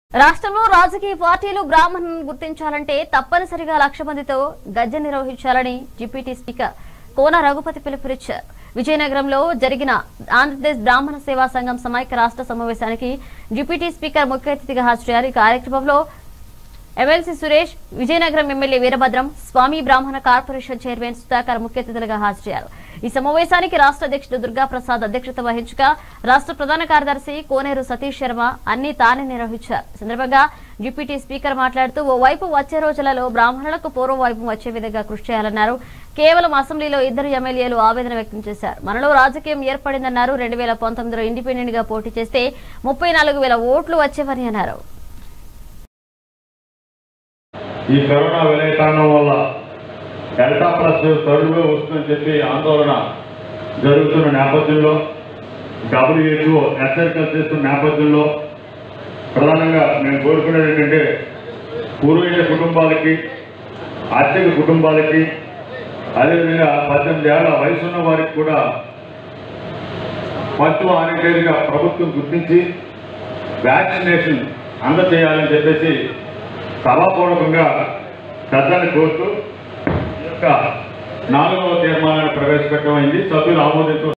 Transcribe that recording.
రాష్ట్రంలో రాజకీయ పార్టీలు బ్రాహ్మణులను గుర్తించాలంటే తప్పనిసరిగా లక్ష మందితో గజ్జ నిర్వహించాలని డిప్యూటీ స్పీకర్ కోన రఘుపతి పిలుపునిచ్చారు విజయనగరంలో జరిగిన ఆంధ్రప్రదేశ్ బ్రాహ్మణ సేవా సంఘం సమైక్య రాష్ట్ర సమావేశానికి డిప్యూటీ స్పీకర్ ముఖ్య అతిథిగా హాజరయ్యారు ఈ కార్యక్రమంలో MLC Suresh Vizianagaram MLA Veerabhadram Swamy Brahmana corporation chairman Sudhakar ముఖ్య అతిథులుగా హాజరయ్యారు ఈ సమావేశానికి రాష్ట్ర అధ్యక్షుడు దుర్గా ప్రసాద్ అధ్యక్షత వహించగా రాష్ట్ర ప్రధాన కార్యదర్శి కోనేరు సతీష్ శర్మ అన్ని తానే నిర్వహించారు ఈ సందర్భంగా డిప్యూటీ స్పీకర్ మాట్లాడుతూ ఓవైపు వచ్చే రోజులలో బ్రాహ్మణులకు పూర్వం వైపు వచ్చే విధంగా కృషి చేయాలన్నారు కేవలం అసెంబ్లీలో ఇద్దరు ఎమ్మెల్యేలు ఆవేదన వ్యక్తం చేశారు మనలో రాజకీయం ఏర్పడిందన్నారు రెండు వేల పంతొమ్మిదిలో ఇండిపెండెంట్ గా పోటీ చేస్తే ముప్పై నాలుగు వేల ఓట్లు వచ్చేవని అన్నారు ఈ కరోనా విలయతాండం వల్ల డెల్టా ప్లస్ త్వరలో వస్తుందని చెప్పి ఆందోళన జరుగుతున్న నేపథ్యంలో డబ్ల్యూహెచ్ఓ హెచ్చరికలు చేస్తున్న నేపథ్యంలో ప్రధానంగా మేము కోరుకునేది ఏంటంటే పూర్వీయ కుటుంబాలకి అత్యక కుటుంబాలకి అదేవిధంగా పద్దెనిమిది ఏళ్ల వయసున్న వారికి కూడా పంచు ఆనిటేరుగా ప్రభుత్వం గుర్తించి వ్యాక్సినేషన్ అందజేయాలని చెప్పేసి సభాపూర్వకంగా పెద్దల్ని కోరుతూ ఈ యొక్క నాలుగవ తీర్మానాన్ని ప్రవేశపెట్టమైంది సభ్యులు ఆమోదించు